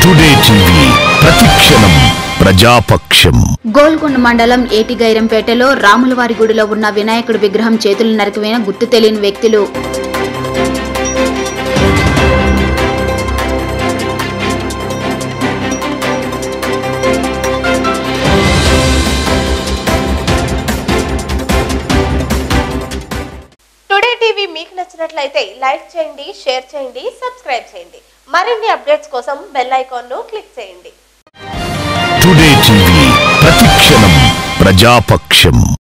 today TV ప్రతిక్షణం ప్రజాపక్షం గోల్కొండ మండలం ఏటిగైరంపేటలో రాములవారి గుడిలో ఉన్న వినాయకుడి విగ్రహం చేతులు నరికివేన గుర్తు తెలియని వ్యక్తులు టుడే టీవీ మీకు నచ్చినట్లయితే లైక్ చేయండి షేర్ చేయండి సబ్స్క్రైబ్ చేయండి మరిన్ని అప్డేట్స్ కోసం బెల్ ఐకాన్ను క్లిక్ చేయండి టుడే టీవీ ప్రతిక్షణం ప్రజాపక్షం